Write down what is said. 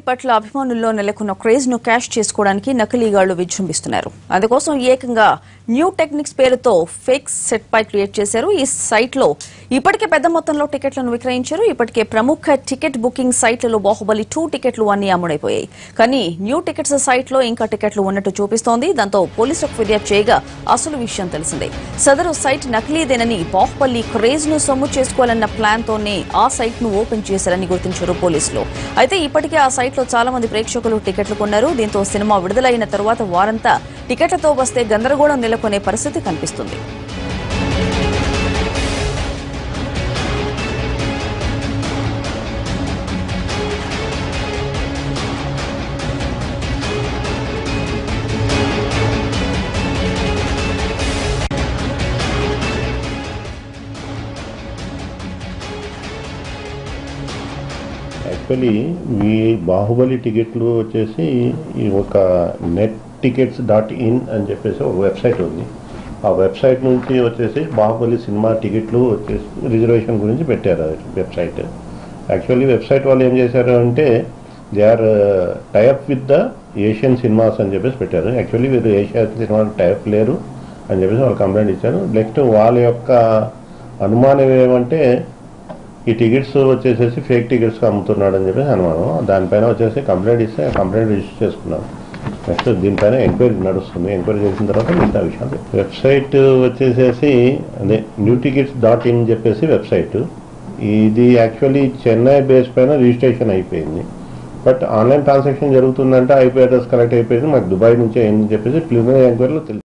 పట్ల అభిమానుల్లో నెలకొన్న క్రేజ్ ను క్యాష్ చేసుకోవడానికి నకిలీగాళ్లు విజృంభిస్తున్నారు అందుకోసం ఏకంగా న్యూ టెక్నిక్స్ పేరుతో ఫేక్ సెట్ పై క్రియేట్ చేశారు ఈ సైట్ లో ఇప్పటికే పెద్ద మొత్తంలో టికెట్లను విక్రయించారు ఇప్పటికే ప్రముఖ టికెట్ బుకింగ్ సైట్లలో బాహుబలి టూ టికెట్లు అన్ని అమ్ముడైపోయాయి కానీ న్యూ టికెట్స్ సైట్ లో ఇంకా టికెట్లు ఉన్నట్టు చూపిస్తోంది దాంతో పోలీసులకు ఫిర్యాదు చేయగా అసలు విషయం తెలిసిందే సదరు సైట్ నకిలీదేనని బాహుబలి క్రేజ్ ను సొమ్ము చేసుకోవాలన్న ప్లాన్ తోనే ఆ సైట్ ను ఓపెన్ చేశారని గుర్తించారు పోలీసులు అయితే ఇప్పటికే ఆ సైట్ లో చాలా మంది ప్రేక్షకులు టికెట్లు కొన్నారు దీంతో సినిమా విడుదలైన తరువాత వారంతా టికెట్లతో వస్తే గందరగోళం నెలకొనే పరిస్థితి కనిపిస్తుంది యాక్చువల్లీ ఈ బాహుబలి టికెట్లు వచ్చేసి ఈ ఒక నెట్ టికెట్స్ డాట్ ఇన్ అని చెప్పేసి ఒక వెబ్సైట్ ఉంది ఆ వెబ్సైట్ నుంచి వచ్చేసి బాహుబలి సినిమా టికెట్లు వచ్చేసి రిజర్వేషన్ గురించి పెట్టారు ఆ వెబ్సైట్ యాక్చువల్లీ వెబ్సైట్ వాళ్ళు ఏం చేశారు అంటే they are tie up with the Asian cinemas అని చెప్పేసి పెట్టారు యాక్చువల్లీ వీరు ఏషియా సినిమా టైఅప్ లేరు అని చెప్పేసి వాళ్ళు కంప్లైంట్ ఇచ్చారు నెక్స్ట్ వాళ్ళ యొక్క అనుమానం ఏమంటే ఈ టికెట్స్ వచ్చేసేసి ఫేక్ టికెట్స్ అమ్ముతున్నాడు అని చెప్పేసి అనుమానం దానిపైన వచ్చేసి కంప్లైంట్ ఇస్తే కంప్లైంట్ రిజిస్టర్ చేసుకున్నాం నెక్స్ట్ దీనిపైన ఎంక్వైరీ నడుస్తుంది ఎంక్వైరీ చేసిన తర్వాత మిగతా విషయాలు వెబ్సైట్ వచ్చేసేసి అదే న్యూ టికెట్స్ డాట్ ఇన్ చెప్పేసి వెబ్సైట్ ఇది యాక్చువల్లీ చెన్నై బేస్ పైన రిజిస్ట్రేషన్ అయిపోయింది బట్ ఆన్లైన్ ట్రాన్సాక్షన్ జరుగుతుందంటే ఐపీ అడ్రస్ కనెక్ట్ అయిపోయింది మాకు దుబాయ్ నుంచే అయిందని చెప్పేసి ప్రిలిమినరీ ఎంక్వైరీలో తెలుసు